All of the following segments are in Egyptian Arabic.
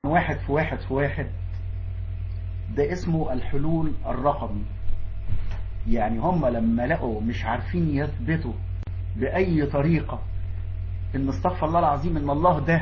واحد في واحد في واحد ده اسمه الحلول الرقمي يعني هم لما لقوا مش عارفين يثبتوا بأي طريقة ان استغفر الله العظيم ان الله ده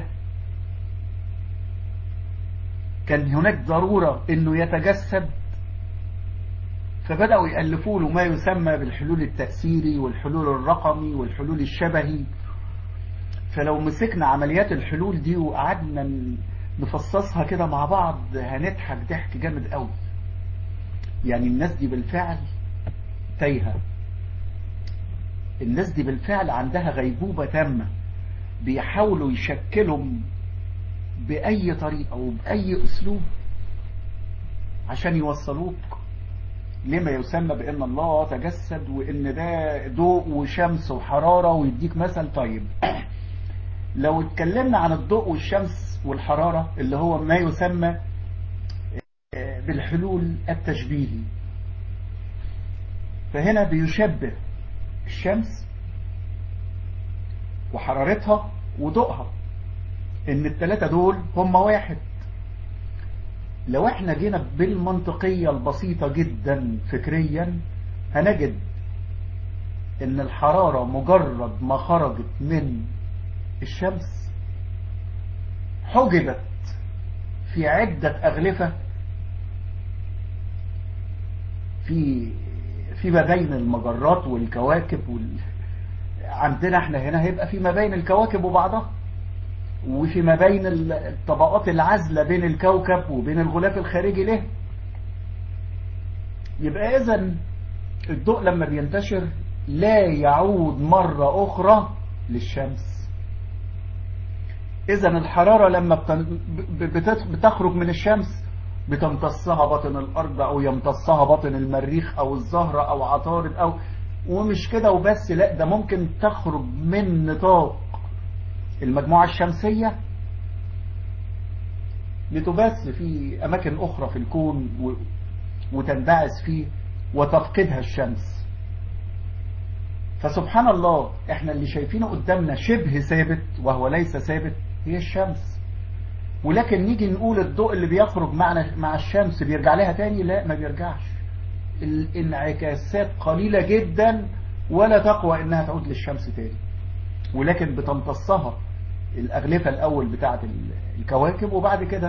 كان هناك ضرورة انه يتجسد فبدأوا يألفوا له ما يسمى بالحلول التأثيري والحلول الرقمي والحلول الشبهي فلو مسكنا عمليات الحلول دي وقعدنا نفصصها كده مع بعض هنضحك ضحك جامد قوي يعني الناس دي بالفعل تايهة الناس دي بالفعل عندها غيبوبة تامة بيحاولوا يشكلوا بأي طريقة وبأي أسلوب عشان يوصلوك لما يسمى بأن الله تجسد وإن ده ضوء وشمس وحرارة ويديك مثل طيب لو اتكلمنا عن الضوء والشمس والحرارة اللي هو ما يسمى بالحلول التشبيهي فهنا بيشبه الشمس وحرارتها وضوءها ان الثلاثة دول هم واحد لو احنا جينا بالمنطقية البسيطة جدا فكريا هنجد ان الحرارة مجرد ما خرجت من الشمس حجبت في عدة أغلفة في فيما بين المجرات والكواكب وال... عندنا احنا هنا هيبقى فيما بين الكواكب وبعضها وفيما بين الطبقات العازلة بين الكوكب وبين الغلاف الخارجي له يبقى اذا الضوء لما بينتشر لا يعود مرة أخرى للشمس إذا الحرارة لما بتخرج من الشمس بتمتصها بطن الأرض أو يمتصها بطن المريخ أو الزهرة أو عطارد أو ومش كده وبس لا ده ممكن تخرج من نطاق المجموعة الشمسية لتبث في أماكن أخرى في الكون وتنبعث فيه وتفقدها الشمس فسبحان الله احنا اللي شايفينه قدامنا شبه ثابت وهو ليس ثابت هي الشمس ولكن نيجي نقول الضوء اللي بيخرج معنا مع الشمس بيرجع لها تاني لا ما بيرجعش الانعكاسات قليلة جدا ولا تقوى انها تعود للشمس تاني ولكن بتمتصها الأغلفة الأول بتاعة الكواكب وبعد كده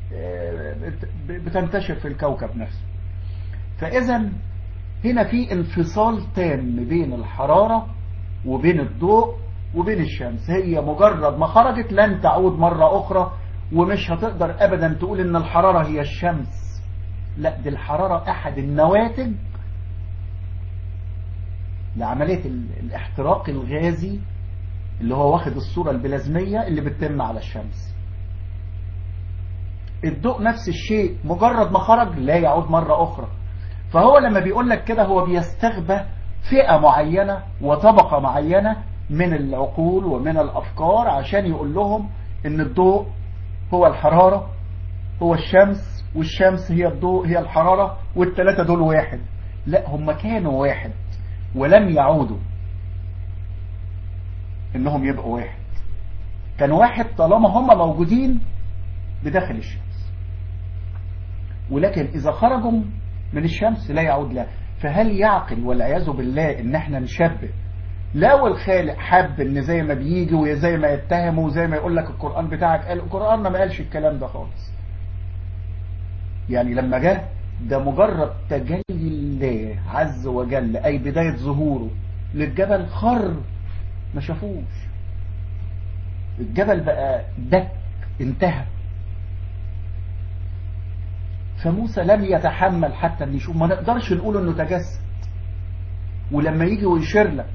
بتنتشر في الكوكب نفسه فإذا هنا في انفصال تام بين الحرارة وبين الضوء وبين الشمس هي مجرد ما خرجت لن تعود مرة أخرى ومش هتقدر أبدا تقول إن الحرارة هي الشمس لا دي الحرارة أحد النواتج لعملية الاحتراق الغازي اللي هو واخد الصورة البلازمية اللي بتتم على الشمس الضوء نفس الشيء مجرد ما خرج لا يعود مرة أخرى فهو لما بيقول لك كده هو بيستغبى فئة معينة وطبقة معينة من العقول ومن الأفكار عشان يقول لهم ان الضوء هو الحرارة هو الشمس والشمس هي الضوء هي الحرارة والثلاثة دول واحد لا هم كانوا واحد ولم يعودوا انهم يبقوا واحد كان واحد طالما هم موجودين بداخل الشمس ولكن اذا خرجوا من الشمس لا يعود لها فهل يعقل والعياذ بالله ان احنا نشبه لو الخالق حب ان زي ما بيجي وزي ما يتهم وزي ما يقول لك القرآن بتاعك قال القرآن ما قالش الكلام ده خالص يعني لما جه ده مجرد تجلي الله عز وجل اي بداية ظهوره للجبل خر ما شافوش الجبل بقى دك انتهى فموسى لم يتحمل حتى ان يشوف ما نقدرش نقول انه تجسد ولما يجي ويشير لك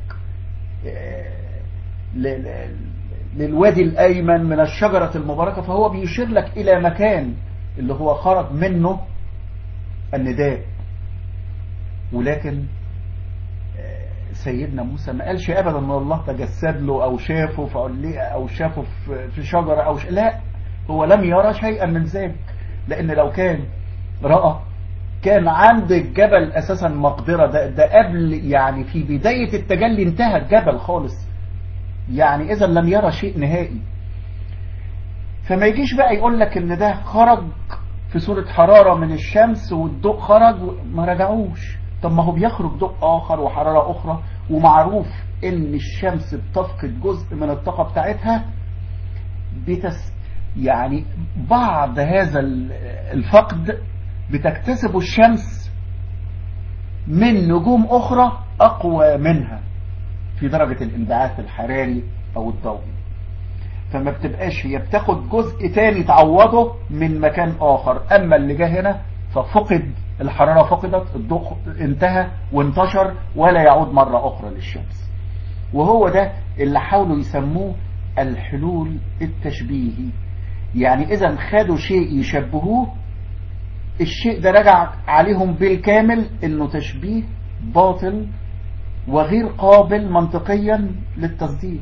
للوادي الايمن من الشجرة المباركة فهو بيشير لك الى مكان اللي هو خرج منه النداء ولكن سيدنا موسى ما قالش ابدا ان الله تجسد له او شافه فقال ليه او شافه في شجرة او ش... لا هو لم يرى شيئا من ذلك لان لو كان رأى كان عند الجبل اساسا مقدرة ده, ده قبل يعني في بداية التجلي انتهى الجبل خالص يعني اذا لم يرى شيء نهائي فما يجيش بقى يقول لك ان ده خرج في صورة حرارة من الشمس والضوء خرج ما رجعوش طب ما هو بيخرج ضوء اخر وحرارة اخرى ومعروف ان الشمس بتفقد جزء من الطاقة بتاعتها بتس يعني بعض هذا الفقد بتكتسب الشمس من نجوم اخرى اقوى منها في درجة الانبعاث الحراري او الضوئي فما بتبقاش هي بتاخد جزء تاني تعوضه من مكان اخر اما اللي جه هنا ففقد الحرارة فقدت الضوء انتهى وانتشر ولا يعود مرة اخرى للشمس وهو ده اللي حاولوا يسموه الحلول التشبيهي يعني اذا خدوا شيء يشبهوه الشيء ده رجع عليهم بالكامل انه تشبيه باطل وغير قابل منطقيا للتصديق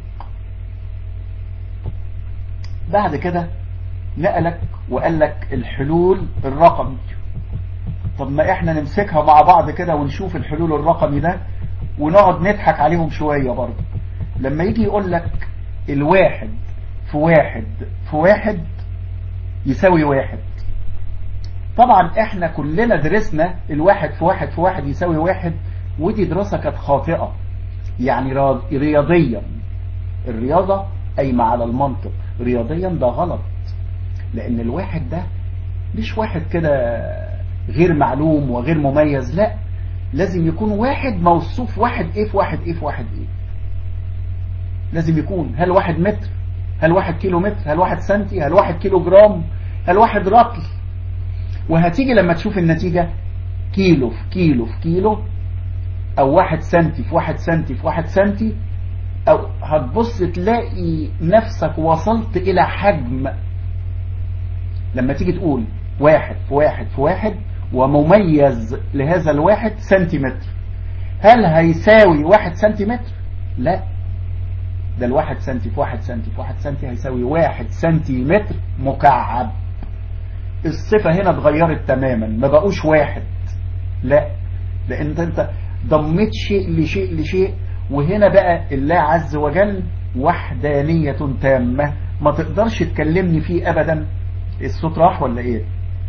بعد كده نقلك وقال لك الحلول الرقمي طب ما احنا نمسكها مع بعض كده ونشوف الحلول الرقمي ده ونقعد نضحك عليهم شوية برضه لما يجي يقول لك الواحد في واحد في واحد يساوي واحد طبعا احنا كلنا درسنا الواحد في واحد في واحد يساوي واحد ودي دراسة كانت خاطئة يعني رياضيا الرياضة قايمة على المنطق رياضيا ده غلط لان الواحد ده مش واحد كده غير معلوم وغير مميز لا لازم يكون واحد موصوف واحد ايه في واحد ايه في واحد ايه لازم يكون هل واحد متر هل واحد كيلو متر هل واحد سنتي هل واحد كيلو جرام هل واحد رطل وهتيجي لما تشوف النتيجة كيلو في كيلو في كيلو او واحد سنتي في واحد سنتي في واحد سنتي او هتبص تلاقي نفسك وصلت الى حجم لما تيجي تقول واحد في واحد في واحد ومميز لهذا الواحد سنتيمتر هل هيساوي واحد سنتيمتر لا ده الواحد سنتي في واحد سنتي في واحد سنتي هيساوي واحد سنتيمتر مكعب الصفة هنا اتغيرت تماما ما بقوش واحد لا لان انت ضميت شيء لشيء لشيء وهنا بقى الله عز وجل وحدانية تامة ما تقدرش تكلمني فيه ابدا الصوت راح ولا ايه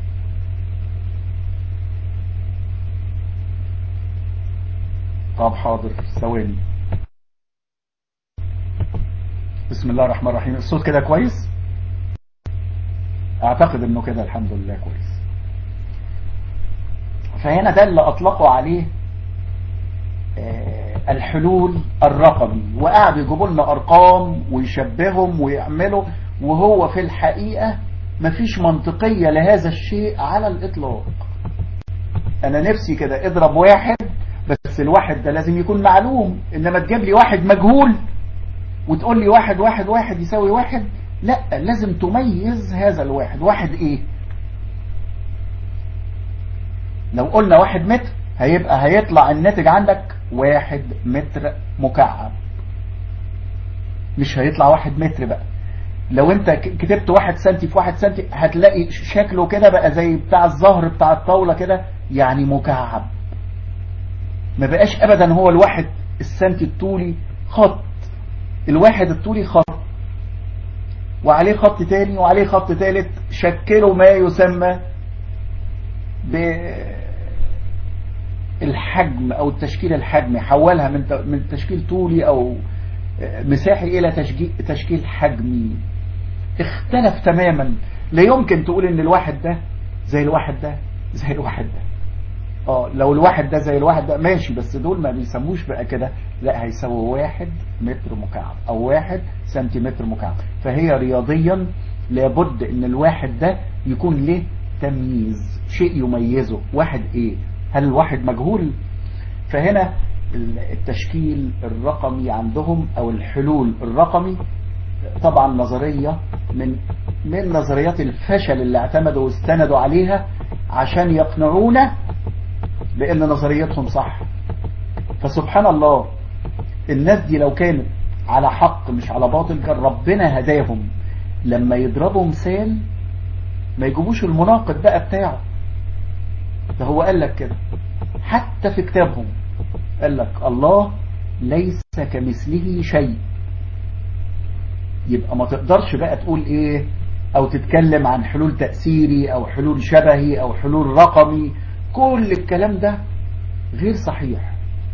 طب حاضر ثواني بسم الله الرحمن الرحيم الصوت كده كويس اعتقد انه كده الحمد لله كويس فهنا ده اللي اطلقوا عليه الحلول الرقمي وقعدوا يجيبوا لنا ارقام ويشبههم ويعملوا وهو في الحقيقة مفيش منطقية لهذا الشيء على الاطلاق انا نفسي كده اضرب واحد بس الواحد ده لازم يكون معلوم انما تجيب لي واحد مجهول وتقول لي واحد واحد واحد يساوي واحد لا لازم تميز هذا الواحد واحد ايه لو قلنا واحد متر هيبقى هيطلع الناتج عندك واحد متر مكعب مش هيطلع واحد متر بقى لو انت كتبت واحد سنتي في واحد سنتي هتلاقي شكله كده بقى زي بتاع الظهر بتاع الطاولة كده يعني مكعب ما بقاش ابدا هو الواحد السنتي الطولي خط الواحد الطولي خط وعليه خط تاني وعليه خط تالت شكلوا ما يسمى بالحجم او التشكيل الحجمي حولها من من تشكيل طولي او مساحي الى تشكيل حجمي اختلف تماما لا يمكن تقول ان الواحد ده زي الواحد ده زي الواحد ده اه لو الواحد ده زي الواحد ده ماشي بس دول ما بيسموش بقى كده لا هيساوي واحد متر مكعب او واحد سنتيمتر مكعب فهي رياضيا لابد ان الواحد ده يكون له تمييز شيء يميزه واحد ايه هل الواحد مجهول فهنا التشكيل الرقمي عندهم او الحلول الرقمي طبعا نظرية من من نظريات الفشل اللي اعتمدوا واستندوا عليها عشان يقنعونا بان نظريتهم صح فسبحان الله الناس دي لو كانت على حق مش على باطل كان ربنا هداهم لما يضربوا مثال ما يجيبوش المناقض بقى بتاعه ده هو قال لك كده حتى في كتابهم قال لك الله ليس كمثله شيء يبقى ما تقدرش بقى تقول ايه او تتكلم عن حلول تأثيري او حلول شبهي او حلول رقمي كل الكلام ده غير صحيح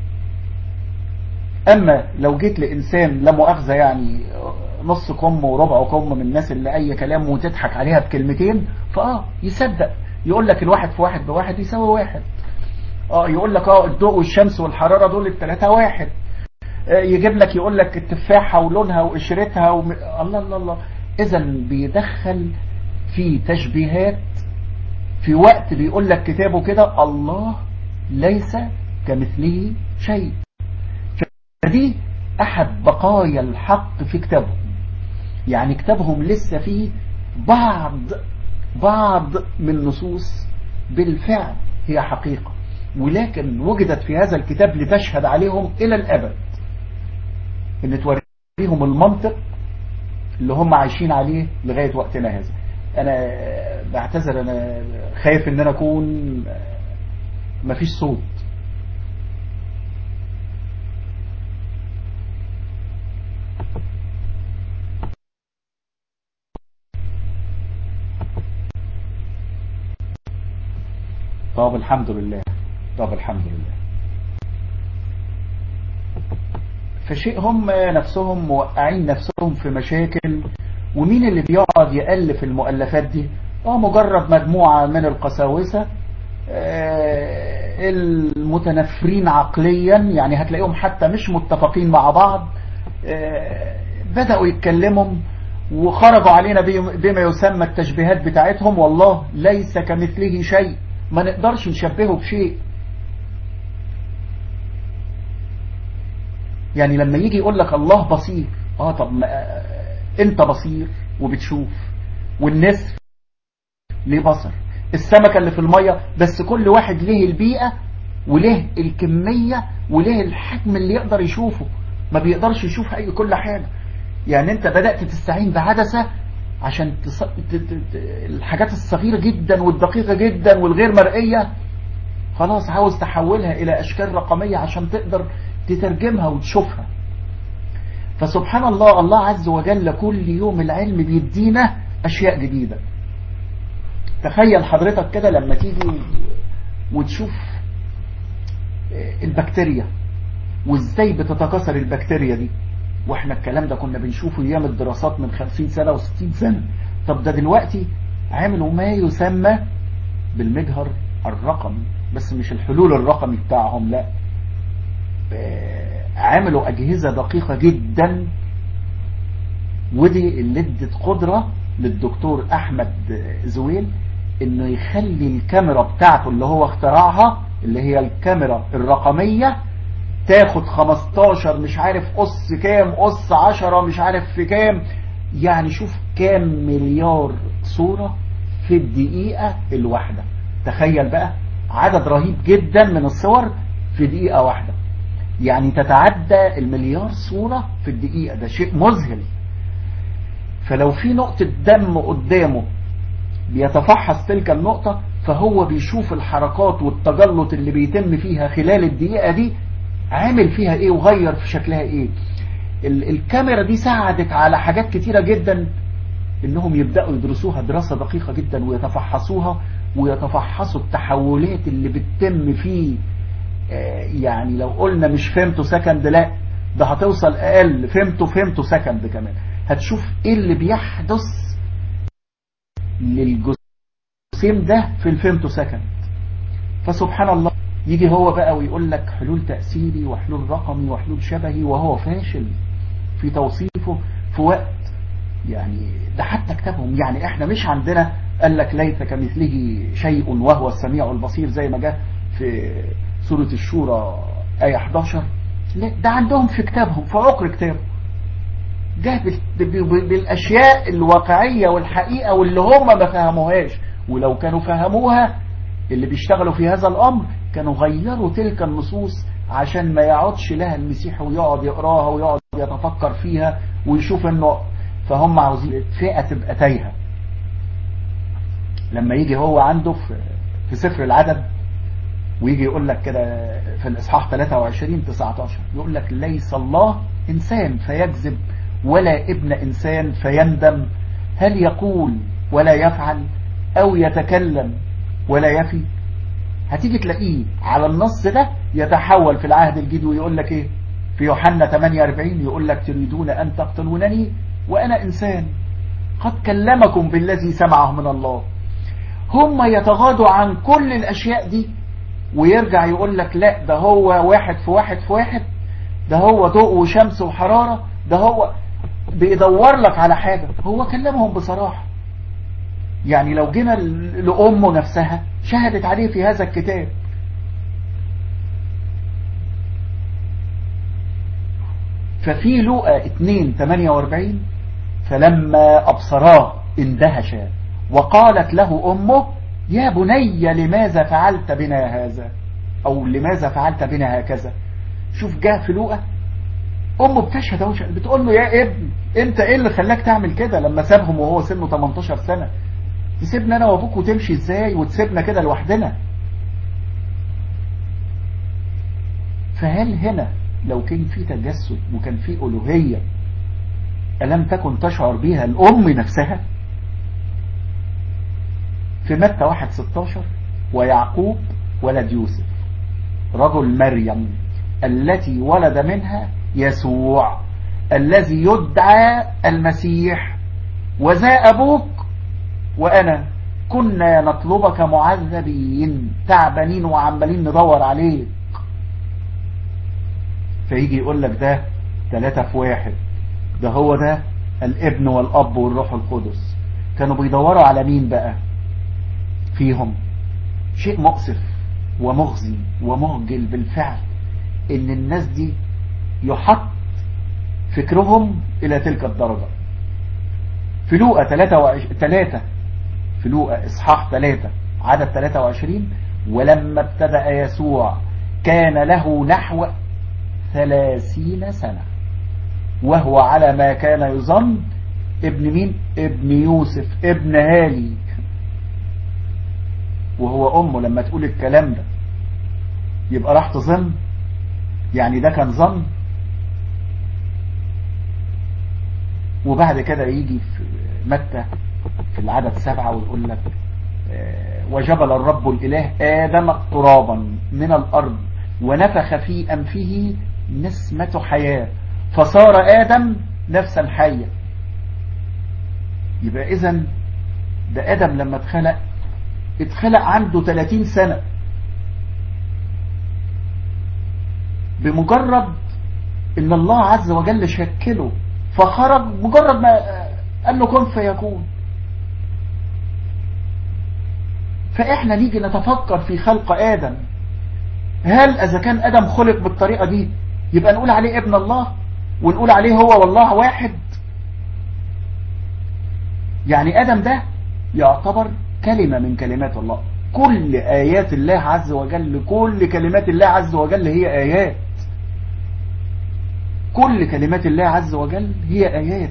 اما لو جيت لانسان لا مؤاخذة يعني نص كم وربع كم من الناس اللي اي كلام وتضحك عليها بكلمتين فاه يصدق يقول لك الواحد في واحد بواحد يساوي واحد اه يقول لك اه الضوء والشمس والحرارة دول الثلاثة واحد آه يجيب لك يقول لك التفاحة ولونها وقشرتها وم... الله الله الله اذا بيدخل في تشبيهات في وقت بيقول لك كتابه كده الله ليس كمثله شيء فدي احد بقايا الحق في كتابهم يعني كتابهم لسه فيه بعض بعض من نصوص بالفعل هي حقيقة ولكن وجدت في هذا الكتاب لتشهد عليهم إلى الأبد إن توريهم المنطق اللي هم عايشين عليه لغاية وقتنا هذا أنا بعتذر أنا خايف إن أنا أكون مفيش صوت طب الحمد لله طب الحمد لله فشيء هم نفسهم موقعين نفسهم في مشاكل ومين اللي بيقعد يألف المؤلفات دي اه مجرد مجموعة من القساوسة آه المتنفرين عقليا يعني هتلاقيهم حتى مش متفقين مع بعض آه بدأوا يتكلموا وخرجوا علينا بما يسمى التشبيهات بتاعتهم والله ليس كمثله شيء ما نقدرش نشبهه بشيء يعني لما يجي يقول لك الله بصير اه طب ما انت بصير وبتشوف والنسر ليه بصر السمكة اللي في المية بس كل واحد ليه البيئة وليه الكمية وليه الحجم اللي يقدر يشوفه ما بيقدرش يشوف اي كل حاجة يعني انت بدأت تستعين بعدسة عشان تص... ت... ت... الحاجات الصغيرة جدا والدقيقة جدا والغير مرئية خلاص عاوز تحولها الى اشكال رقمية عشان تقدر تترجمها وتشوفها فسبحان الله الله عز وجل كل يوم العلم بيدينا اشياء جديدة تخيل حضرتك كده لما تيجي وتشوف البكتيريا وازاي بتتكاثر البكتيريا دي واحنا الكلام ده كنا بنشوفه ايام الدراسات من 50 سنة و60 سنة طب ده دلوقتي عملوا ما يسمى بالمجهر الرقمي بس مش الحلول الرقمي بتاعهم لا عملوا اجهزة دقيقة جدا ودي اللي ادت قدرة للدكتور احمد زويل انه يخلي الكاميرا بتاعته اللي هو اخترعها اللي هي الكاميرا الرقمية تاخد 15 مش عارف قص كام قص 10 مش عارف في كام يعني شوف كام مليار صورة في الدقيقة الواحدة تخيل بقى عدد رهيب جدا من الصور في دقيقة واحدة يعني تتعدى المليار صورة في الدقيقة ده شيء مذهل فلو في نقطة دم قدامه بيتفحص تلك النقطة فهو بيشوف الحركات والتجلط اللي بيتم فيها خلال الدقيقة دي عامل فيها ايه وغير في شكلها ايه الكاميرا دي ساعدت على حاجات كتيرة جدا انهم يبدأوا يدرسوها دراسة دقيقة جدا ويتفحصوها ويتفحصوا التحولات اللي بتتم فيه يعني لو قلنا مش فهمته سكند لا ده هتوصل اقل فهمته فهمته سكند كمان هتشوف ايه اللي بيحدث للجسيم ده في الفهمته سكند فسبحان الله يجي هو بقى ويقول لك حلول تأثيري وحلول رقمي وحلول شبهي وهو فاشل في توصيفه في وقت يعني ده حتى كتابهم يعني احنا مش عندنا قال لك ليس كمثله شيء وهو السميع البصير زي ما جاء في سورة الشورى آية 11 لا ده عندهم في كتابهم في عقر كتابه جاء بالأشياء الواقعية والحقيقة واللي هم ما فهموهاش ولو كانوا فهموها اللي بيشتغلوا في هذا الأمر كانوا غيروا تلك النصوص عشان ما يقعدش لها المسيح ويقعد يقراها ويقعد يتفكر فيها ويشوف انه فهم عاوزين الفئة تبقى تايهة لما يجي هو عنده في سفر العدد ويجي يقول لك كده في الإصحاح 23 19 يقول لك ليس الله إنسان فيكذب ولا ابن إنسان فيندم هل يقول ولا يفعل او يتكلم ولا يفي هتيجي تلاقيه على النص ده يتحول في العهد الجديد ويقول لك ايه في يوحنا 48 يقول لك تريدون ان تقتلونني وانا انسان قد كلمكم بالذي سمعه من الله هم يتغاضوا عن كل الاشياء دي ويرجع يقول لك لا ده هو واحد في واحد في واحد ده هو ضوء وشمس وحرارة ده هو بيدور لك على حاجة هو كلمهم بصراحة يعني لو جينا لأمه نفسها شهدت عليه في هذا الكتاب ففي لوقا 2 48 فلما أبصراه اندهشا وقالت له أمه يا بني لماذا فعلت بنا هذا أو لماذا فعلت بنا هكذا شوف جاء في لوقا أمه بتشهد اهو بتقول له يا ابن انت ايه اللي خلاك تعمل كده لما سابهم وهو سنه 18 سنة تسيبنا انا وابوك وتمشي ازاي وتسيبنا كده لوحدنا فهل هنا لو كان في تجسد وكان في ألوهية ألم تكن تشعر بها الأم نفسها في متى واحد ستاشر ويعقوب ولد يوسف رجل مريم التي ولد منها يسوع الذي يدعى المسيح وذا أبوك وأنا كنا نطلبك معذبين تعبانين وعمالين ندور عليك فيجي يقول لك ده ثلاثة في واحد ده هو ده الابن والأب والروح القدس كانوا بيدوروا على مين بقى فيهم شيء مؤسف ومغزي ومهجل بالفعل ان الناس دي يحط فكرهم الى تلك الدرجة في لوقا 3 في لوقا اصحاح 3 عدد 23 ولما ابتدأ يسوع كان له نحو ثلاثين سنة وهو على ما كان يظن ابن مين ابن يوسف ابن هالي وهو امه لما تقول الكلام ده يبقى راح تظن يعني ده كان ظن وبعد كده يجي في متى في العدد سبعة ويقول لك وجبل الرب الإله آدم ترابا من الأرض ونفخ في أنفه نسمة حياة فصار آدم نفسا حية يبقى إذا ده آدم لما اتخلق اتخلق عنده 30 سنة بمجرد ان الله عز وجل شكله فخرج مجرد ما قال له كن فيكون فاحنا نيجي نتفكر في خلق ادم هل اذا كان ادم خلق بالطريقة دي يبقى نقول عليه ابن الله ونقول عليه هو والله واحد يعني ادم ده يعتبر كلمة من كلمات الله كل آيات الله عز وجل كل كلمات الله عز وجل هي آيات كل كلمات الله عز وجل هي آيات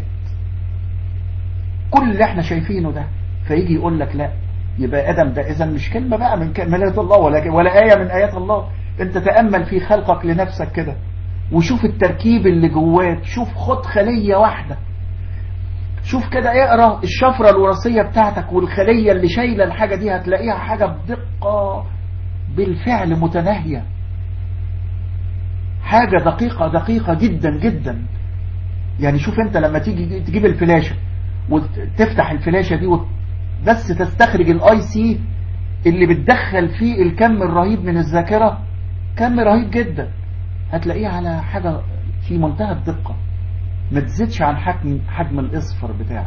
كل اللي احنا شايفينه ده فيجي يقول لك لا يبقى آدم ده إذا مش كلمة بقى من كلمات الله ولا, ولا آية من آيات الله انت تأمل في خلقك لنفسك كده وشوف التركيب اللي جواك شوف خد خلية واحدة شوف كده اقرا الشفرة الوراثية بتاعتك والخلية اللي شايلة الحاجة دي هتلاقيها حاجة بدقة بالفعل متناهية حاجة دقيقة دقيقة جدا جدا يعني شوف انت لما تيجي تجيب الفلاشة وتفتح الفلاشة دي بس تستخرج الاي سي اللي بتدخل فيه الكم الرهيب من الذاكرة كم رهيب جدا هتلاقيه على حاجة في منتهى الدقة ما تزيدش عن حجم حجم الاصفر بتاعك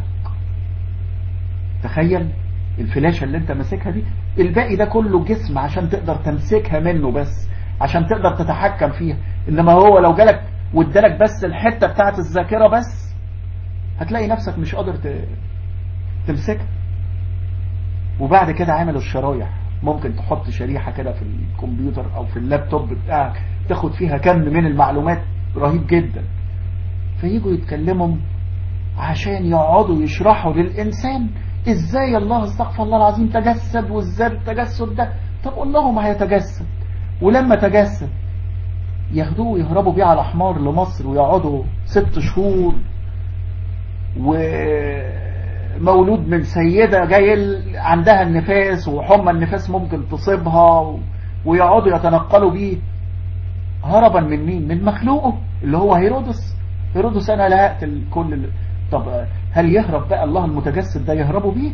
تخيل الفلاشة اللي انت ماسكها دي الباقي ده كله جسم عشان تقدر تمسكها منه بس عشان تقدر تتحكم فيها انما هو لو جالك وادالك بس الحتة بتاعت الذاكرة بس هتلاقي نفسك مش قادر تمسكها وبعد كده عملوا الشرايح ممكن تحط شريحة كده في الكمبيوتر او في اللابتوب بتاعك تاخد فيها كم من المعلومات رهيب جدا فييجوا يتكلموا عشان يقعدوا يشرحوا للإنسان ازاي الله استغفر الله العظيم تجسد وازاي التجسد ده طب قول لهم هيتجسد ولما تجسد ياخدوه ويهربوا بيه على حمار لمصر ويقعدوا ست شهور مولود من سيدة جاي عندها النفاس وحمى النفاس ممكن تصيبها ويقعدوا يتنقلوا بيه هربا من مين من مخلوقه اللي هو هيرودس هيرودس انا لا اقتل كل طب هل يهرب بقى الله المتجسد ده يهربوا بيه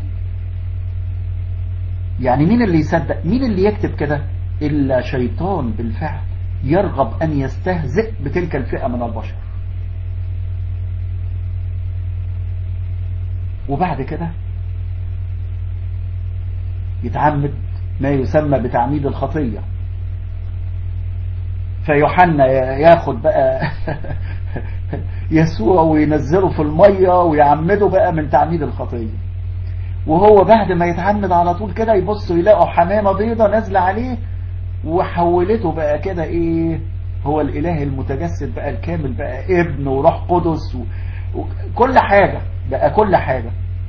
يعني مين اللي يصدق مين اللي يكتب كده إلا شيطان بالفعل يرغب أن يستهزئ بتلك الفئة من البشر وبعد كده يتعمد ما يسمى بتعميد الخطية فيوحنا ياخد بقى يسوع وينزله في المية ويعمده بقى من تعميد الخطية وهو بعد ما يتعمد على طول كده يبصوا يلاقوا حمامة بيضة نازلة عليه وحولته بقى كده ايه هو الاله المتجسد بقى الكامل بقى ابن وروح قدس وكل حاجة بقى كل حاجة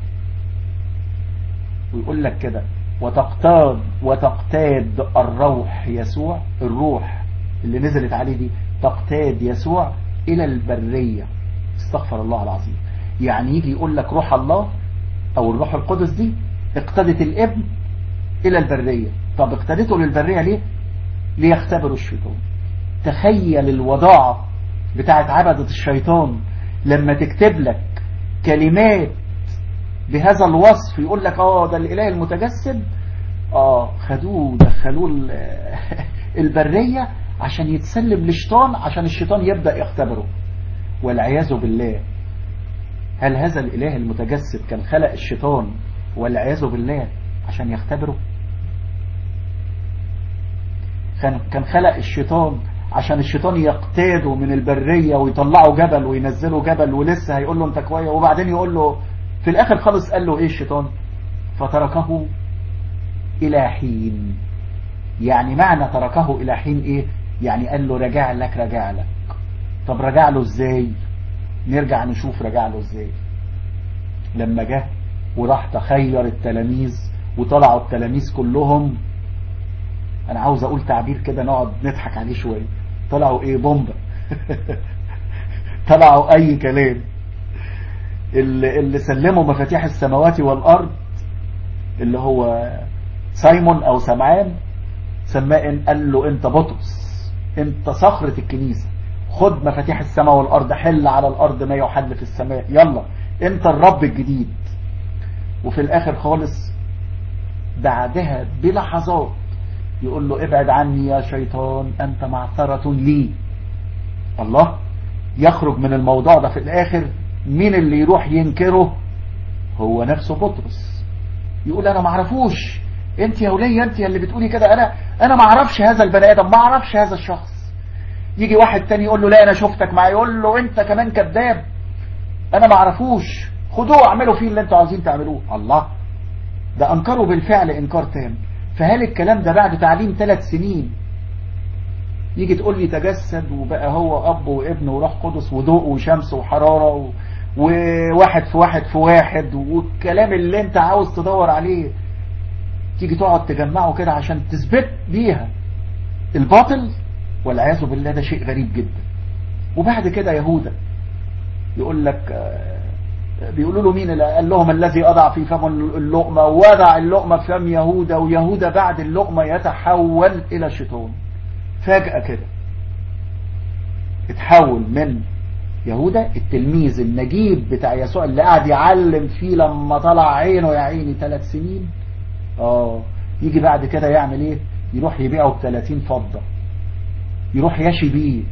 ويقول لك كده وتقتاد وتقتاد الروح يسوع الروح اللي نزلت عليه دي تقتاد يسوع الى البرية استغفر الله العظيم يعني يجي يقول لك روح الله او الروح القدس دي اقتدت الابن الى البرية طب اقتدته للبرية ليه ليختبروا الشيطان تخيل الوضاعة بتاعت عبدة الشيطان لما تكتب لك كلمات بهذا الوصف يقول لك اه ده الاله المتجسد اه خدوه دخلوه البرية عشان يتسلم للشيطان عشان الشيطان يبدأ يختبره والعياذ بالله هل هذا الاله المتجسد كان خلق الشيطان والعياذ بالله عشان يختبره كان كان خلق الشيطان عشان الشيطان يقتاده من البرية ويطلعه جبل وينزله جبل ولسه هيقول له انت كويس وبعدين يقول له في الاخر خالص قال له ايه الشيطان فتركه الى حين يعني معنى تركه الى حين ايه يعني قال له رجع لك رجع لك طب رجع له ازاي نرجع نشوف رجع له ازاي لما جه وراح تخير التلاميذ وطلعوا التلاميذ كلهم انا عاوز اقول تعبير كده نقعد نضحك عليه شوية طلعوا ايه بومبا طلعوا اي كلام اللي, اللي سلموا مفاتيح السماوات والارض اللي هو سايمون او سمعان سماه قال له انت بطرس انت صخرة الكنيسة خد مفاتيح السماء والارض حل على الارض ما يحل في السماء يلا انت الرب الجديد وفي الاخر خالص بعدها بلحظات يقول له ابعد عني يا شيطان انت معثرة لي الله يخرج من الموضوع ده في الاخر مين اللي يروح ينكره هو نفسه بطرس يقول انا معرفوش انت يا ولية انت اللي بتقولي كده انا انا معرفش هذا البني ادم معرفش هذا الشخص يجي واحد تاني يقول له لا انا شفتك معاه يقول له انت كمان كذاب انا معرفوش خدوه اعملوا فيه اللي انتوا عاوزين تعملوه الله ده انكروا بالفعل انكار تام فهل الكلام ده بعد تعليم ثلاث سنين يجي تقول لي تجسد وبقى هو اب وابن وروح قدس وضوء وشمس وحرارة و... وواحد في واحد في واحد والكلام اللي انت عاوز تدور عليه تيجي تقعد تجمعه كده عشان تثبت بيها الباطل والعياذ بالله ده شيء غريب جدا وبعد كده يهوذا يقول لك بيقولوا له مين اللي قال لهم الذي أضع في فم اللقمة وضع اللقمة في فم يهوذا ويهوذا بعد اللقمة يتحول إلى شيطان فجأة كده اتحول من يهوذا التلميذ النجيب بتاع يسوع اللي قاعد يعلم فيه لما طلع عينه يا عيني ثلاث سنين اه يجي بعد كده يعمل ايه يروح يبيعه ب 30 فضة يروح يشي بيه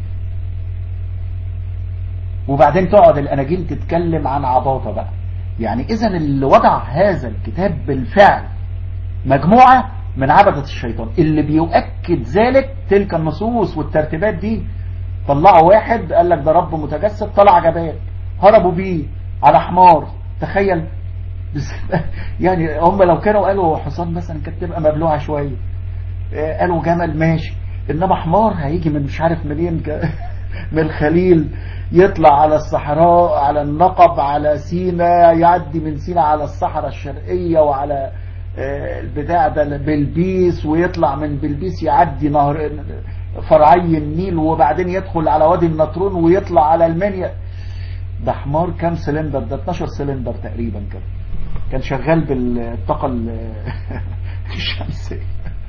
وبعدين تقعد الاناجيل تتكلم عن عباطة بقى يعني اذا اللي وضع هذا الكتاب بالفعل مجموعة من عبدة الشيطان اللي بيؤكد ذلك تلك النصوص والترتيبات دي طلعوا واحد قال لك ده رب متجسد طلع جبال هربوا بيه على حمار تخيل يعني هم لو كانوا قالوا حصان مثلا كانت تبقى مبلوعة شوية قالوا جمل ماشي انما حمار هيجي من مش عارف منين من الخليل يطلع على الصحراء على النقب على سينا يعدي من سينا على الصحراء الشرقية وعلى البتاع ده بلبيس ويطلع من بلبيس يعدي نهر فرعي النيل وبعدين يدخل على وادي النطرون ويطلع على المنيا ده حمار كام سلندر ده 12 سلندر تقريبا كده كان شغال بالطاقة الشمسية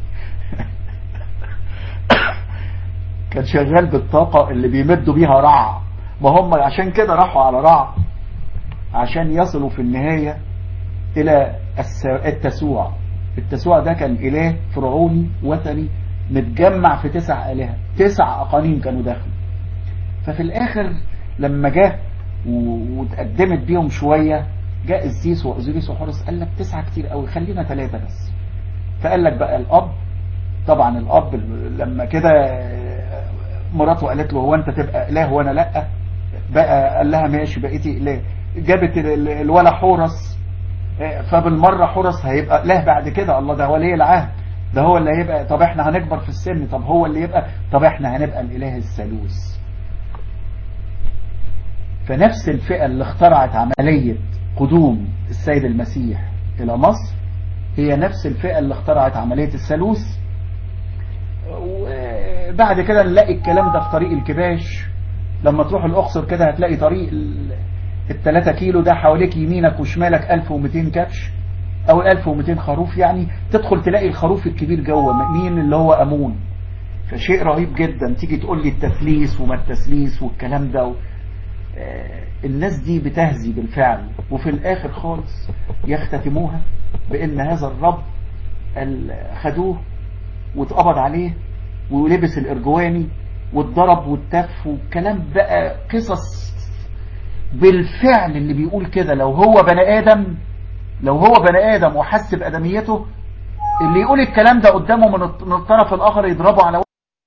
كان شغال بالطاقة اللي بيمدوا بيها رع ما هم عشان كده راحوا على رع عشان يصلوا في النهاية الى التسوع التسوع ده كان اله فرعوني وثني متجمع في تسع الهة تسع اقانيم كانوا داخل ففي الاخر لما جه واتقدمت بيهم شوية جاء الزيس وأزيريس وحورس قال لك تسعة كتير قوي خلينا ثلاثة بس فقال لك بقى الأب طبعا الأب لما كده مراته قالت له هو أنت تبقى إله وأنا لأ بقى قال لها ماشي بقيتي إله جابت الولا حورس فبالمرة حورس هيبقى له بعد كده الله ده ولي العهد ده هو اللي هيبقى طب احنا هنكبر في السن طب هو اللي يبقى طب احنا هنبقى الإله الثالوث فنفس الفئة اللي اخترعت عملية قدوم السيد المسيح إلى مصر هي نفس الفئة اللي اخترعت عملية الثالوث وبعد كده نلاقي الكلام ده في طريق الكباش لما تروح الأقصر كده هتلاقي طريق الثلاثة كيلو ده حواليك يمينك وشمالك 1200 كبش أو 1200 خروف يعني تدخل تلاقي الخروف الكبير جوه مين اللي هو أمون فشيء رهيب جدا تيجي تقول لي التثليث وما التثليث والكلام ده و... الناس دي بتهزي بالفعل وفي الآخر خالص يختتموها بأن هذا الرب خدوه واتقبض عليه ولبس الإرجواني واتضرب والتف والكلام بقى قصص بالفعل اللي بيقول كده لو هو بني آدم لو هو بني آدم وحس بأدميته اللي يقول الكلام ده قدامه من الطرف الآخر يضربه على